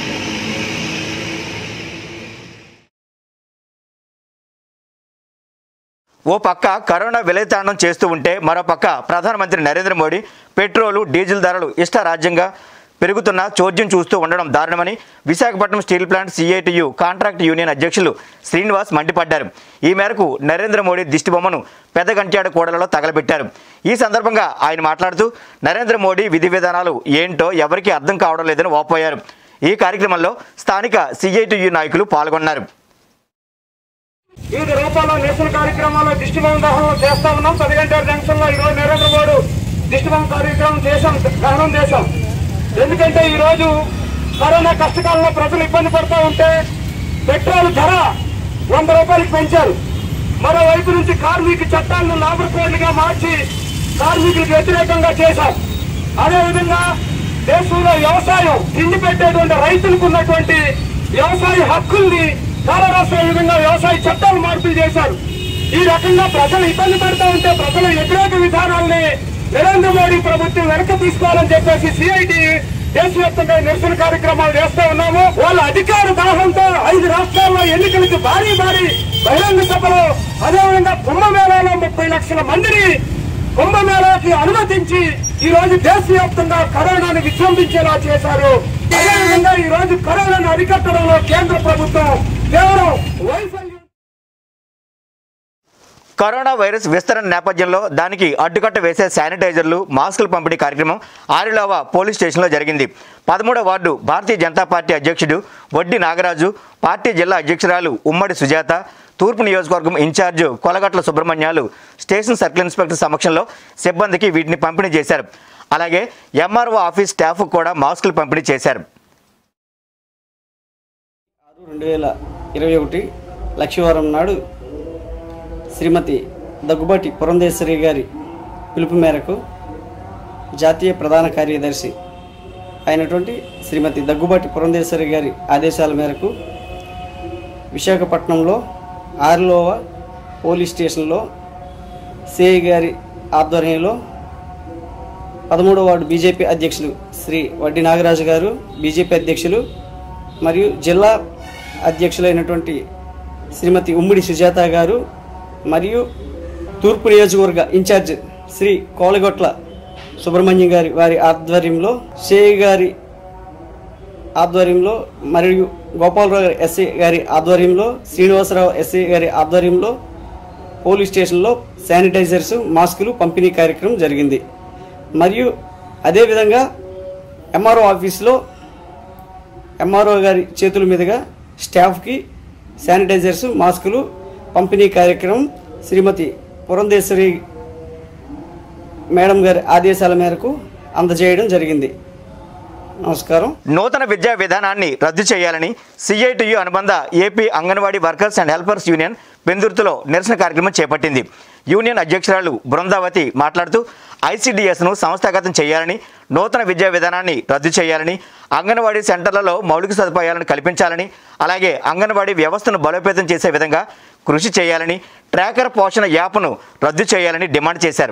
ఓ పక్క కరోనా విలయతాండం చేస్తూ ఉంటే మరో పక్క ప్రధానమంత్రి నరేంద్ర మోడీ పెట్రోలు డీజిల్ ధరలు ఇష్టారాజ్యంగా పెరుగుతున్న చోద్యం చూస్తూ ఉండడం దారుణమని Visakhapatnam steel plant CITU contract union అధ్యక్షులు శ్రీనివాస్ మండిపడ్డారు ఈ మేరకు నరేంద్ర మోడీ దిష్టిబొమ్మను పెద్దగంట్యాడ కూడలలో తగలబెట్టారు ఈ సందర్భంగా ఆయన మాట్లాడుతూ నరేంద్ర మోడీ విధి విధానాలు ఏంటో ఎవరికీ అర్థం కావడం లేదని వాపోయారు ఈ కార్యక్రమంలో స్థానిక సిఐటియు నాయకులు పాల్గొన్నారు వివిధ రూపాల్లో నిరసన కార్యక్రమాల్లో దిష్టిబొమ్మ దహనం చేస్తా ఉన్నాం పది గంటల జంక్షన్ లో ఈరోజు నరేంద్ర మోడీ దిష్టిబొమ్మ కార్యక్రమం చేశాం దహనం చేశాం ఎందుకంటే ఈ రోజు కరోనా కష్టకాలంలో ప్రజలు ఇబ్బంది పడుతూ ఉంటే పెట్రోల్ ధర వంద రూపాయలకు పెంచారు మరోవైపు నుంచి కార్మిక చట్టాలను లాభర్ కోడ్లుగా మార్చి కార్మికులకు వ్యతిరేకంగా చేశారు అదేవిధంగా దేశంలో వ్యవసాయం తిండి పెట్టేటువంటి రైతులకు ఉన్నటువంటి వ్యవసాయ హక్కుల్ని కాలరాసే విధంగా వ్యవసాయ చట్టాలు మార్పులు చేశారు ఈ రకంగా ప్రజలు ఇబ్బంది పడుతూ ఉంటే ప్రజల వ్యతిరేక విధానాల్ని నరేంద్ర మోడీ ప్రభుత్వం వెనక తీసుకోవాలని చెప్పేసి సిఐటి దేశవ్యాప్తంగా నిరసన కార్యక్రమాలు చేస్తూ ఉన్నాము వాళ్ళ అధికార దాహంతో ఐదు రాష్ట్రాల్లో ఎన్నికలకు భారీ భారీ బహిరంగ సభలో అదేవిధంగా కుంభమేళాలో ముప్పై లక్షల మందిని కుంభమేళాకి అనుమతించి ఈ రోజు దేశవ్యాప్తంగా కరోనాను విజృంభించేలా చేశారు అదేవిధంగా ఈ రోజు కరోనాను అరికట్టడంలో కేంద్ర ప్రభుత్వం కేవలం వైఫల్యం కరోనా వైరస్ విస్తరణ నేపథ్యంలో దానికి అడ్డుకట్ట వేసే శానిటైజర్లు మాస్కుల పంపిణీ కార్యక్రమం ఆరిలోవ పోలీస్ స్టేషన్లో జరిగింది పదమూడవ వార్డు భారతీయ జనతా పార్టీ అధ్యక్షుడు వడ్డి నాగరాజు పార్టీ జిల్లా అధ్యక్షురాలు ఉమ్మడి సుజాత తూర్పు నియోజకవర్గం incharge Kolagatla Subrahmanyalu station circle inspector సమక్షంలో సిబ్బందికి వీటిని పంపిణీ చేశారు అలాగే ఎంఆర్ఓ ఆఫీస్ స్టాఫ్ కూడా మాస్కులు పంపిణీ చేశారు రెండు వేల ఇరవై ఒకటి లక్షవారం నాడు శ్రీమతి దగ్గుబాటి పురంధేశ్వరి గారి పిలుపు మేరకు జాతీయ ప్రధాన కార్యదర్శి అయినటువంటి శ్రీమతి దగ్గుబాటి పురంధేశ్వరి గారి ఆదేశాల మేరకు విశాఖపట్నంలో ఆర్లోవ పోలీస్ స్టేషన్లో సిఐ గారి ఆధ్వర్యంలో పదమూడవ వార్డు బీజేపీ అధ్యక్షులు శ్రీ వడ్డి నాగరాజు గారు బీజేపీ అధ్యక్షులు మరియు జిల్లా అధ్యక్షులైనటువంటి శ్రీమతి ఉమ్మిడి సుజాత గారు మరియు తూర్పు నియోజకవర్గ ఇన్ఛార్జ్ శ్రీ కోలగొట్ల సుబ్రహ్మణ్యం గారి వారి ఆధ్వర్యంలో సిఐ గారి ఆధ్వర్యంలో మరియు గోపాలరావు గారి ఎస్ఐ గారి ఆధ్వర్యంలో శ్రీనివాసరావు ఎస్ఐ గారి ఆధ్వర్యంలో పోలీస్ స్టేషన్లో శానిటైజర్స్ మాస్కులు పంపిణీ కార్యక్రమం జరిగింది మరియు అదేవిధంగా ఎంఆర్ఓ ఆఫీస్లో ఎంఆర్ఓ గారి చేతుల మీదుగా స్టాఫ్కి శానిటైజర్స్ మాస్కులు పంపిణీ కార్యక్రమం శ్రీమతి పురంధేశ్వరి మేడం గారి ఆదేశాల మేరకు అందజేయడం జరిగింది నమస్కారం నూతన విద్యా విధానాన్ని రద్దు చేయాలని సిఐటియు అనుబంధ AP Anganwadi workers and helpers union పెందుర్తిలో నిరసన కార్యక్రమం చేపట్టింది యూనియన్ అధ్యక్షురాలు బృందావతి మాట్లాడుతూ ఐసీడీఎస్ను సంస్థాగతం చేయాలని నూతన విద్యా విధానాన్ని రద్దు చేయాలని అంగన్వాడీ సెంటర్లలో మౌలిక సదుపాయాలను కల్పించాలని అలాగే అంగన్వాడీ వ్యవస్థను బలోపేతం చేసే విధంగా కృషి చేయాలని ట్రాకర్ పోషణ యాప్ను రద్దు చేయాలని డిమాండ్ చేశారు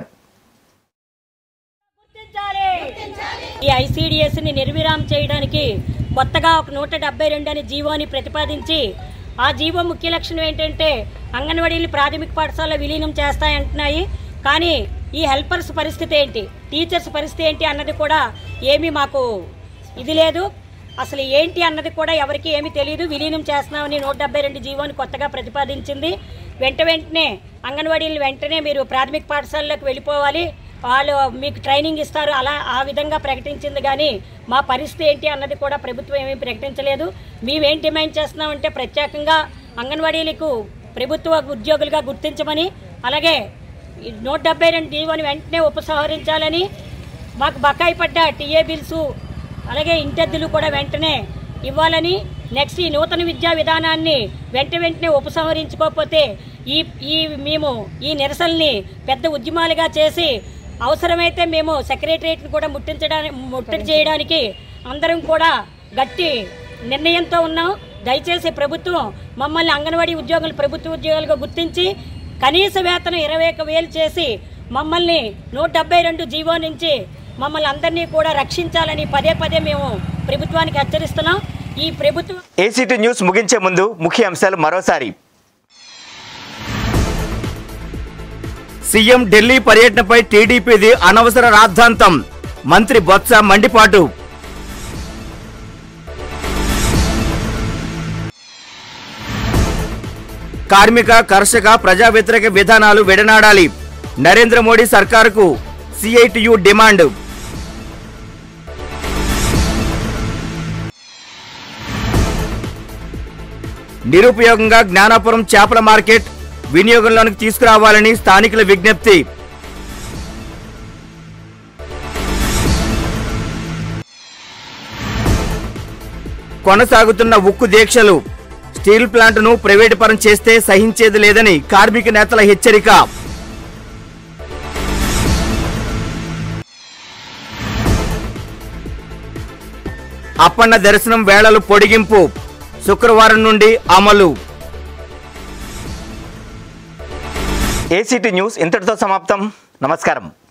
ఈ ఐసీడీఎస్ ని నిర్విరామం చేయడానికి కొత్తగా ఒక నూట డెబ్బై రెండు అనే జీవోని ప్రతిపాదించి ఆ జీవో ముఖ్య లక్షణం ఏంటంటే అంగన్వాడీలు ప్రాథమిక పాఠశాలలో విలీనం చేస్తాయంటున్నాయి కానీ ఈ హెల్పర్స్ పరిస్థితి ఏంటి టీచర్స్ పరిస్థితి ఏంటి అన్నది కూడా ఏమీ మాకు ఇది లేదు అసలు ఏంటి అన్నది కూడా ఎవరికి ఏమీ తెలియదు విలీనం చేస్తున్నామని నూట డెబ్బై రెండు జీవోని కొత్తగా ప్రతిపాదించింది వెంట వెంటనే అంగన్వాడీలు వెంటనే మీరు ప్రాథమిక పాఠశాలలోకి వెళ్ళిపోవాలి వాళ్ళు మీకు ట్రైనింగ్ ఇస్తారు అలా ఆ విధంగా ప్రకటించింది కానీ మా పరిస్థితి ఏంటి అన్నది కూడా ప్రభుత్వం ఏమీ ప్రకటించలేదు మేమేం డిమాండ్ చేస్తున్నామంటే ప్రత్యేకంగా అంగన్వాడీలకు ప్రభుత్వ ఉద్యోగులుగా గుర్తించమని అలాగే ఈ నూట డెబ్బై రెండు జీవోని వెంటనే ఉపసంహరించాలని మాకు బకాయి పడ్డ టీఏ బిల్సు అలాగే ఇంటెద్దులు కూడా వెంటనే ఇవ్వాలని నెక్స్ట్ ఈ నూతన విద్యా విధానాన్ని వెంట వెంటనే ఉపసంహరించుకోకపోతే ఈ ఈ మేము ఈ నిరసనల్ని పెద్ద ఉద్యమాలుగా చేసి అవసరమైతే మేము సెక్రటరియట్ని కూడా ముట్టించడానికి ముట్టడి చేయడానికి అందరం కూడా గట్టి నిర్ణయంతో ఉన్నాం దయచేసి ప్రభుత్వం మమ్మల్ని అంగన్వాడీ ఉద్యోగులు ప్రభుత్వ ఉద్యోగులుగా గుర్తించి కనీస వేతనం ఇరవై ఒక వేలు చేసి మమ్మల్ని నూట డెబ్బై రెండు జీవో నుంచి మమ్మల్ని అందరినీ కూడా రక్షించాలని పదే పదే మేము ప్రభుత్వానికి హెచ్చరిస్తున్నాం ఈ ప్రభుత్వం ఏసీటీ న్యూస్ ముగించే ముందు ముఖ్య అంశాలు మరోసారి సీఎం ఢిల్లీ పర్యటనపై టీడీపీది అనవసర రాద్ధాంతం మంత్రి బొత్స మండిపాటు కార్మిక కర్షక ప్రజా వ్యతిరేక విధానాలు విడనాడాలి నరేంద్ర మోడీ సర్కారుకు సిఐటియు డిమాండ్ నిరుపయోగంగా జ్ఞానాపురం చేపల మార్కెట్ వినియోగంలోనికి తీసుకురావాలని స్థానికుల విజ్ఞప్తి కొనసాగుతున్న ఉక్కు దీక్షలు స్టీల్ ప్లాంట్ను ప్రైవేటు పరం చేస్తే సహించేది లేదని కార్మిక నేతల హెచ్చరిక అప్పన్న దర్శనం వేళలు పొడిగింపు శుక్రవారం నుండి అమలు ఏసీటీ న్యూస్ ఇంతటితో సమాప్తం నమస్కారం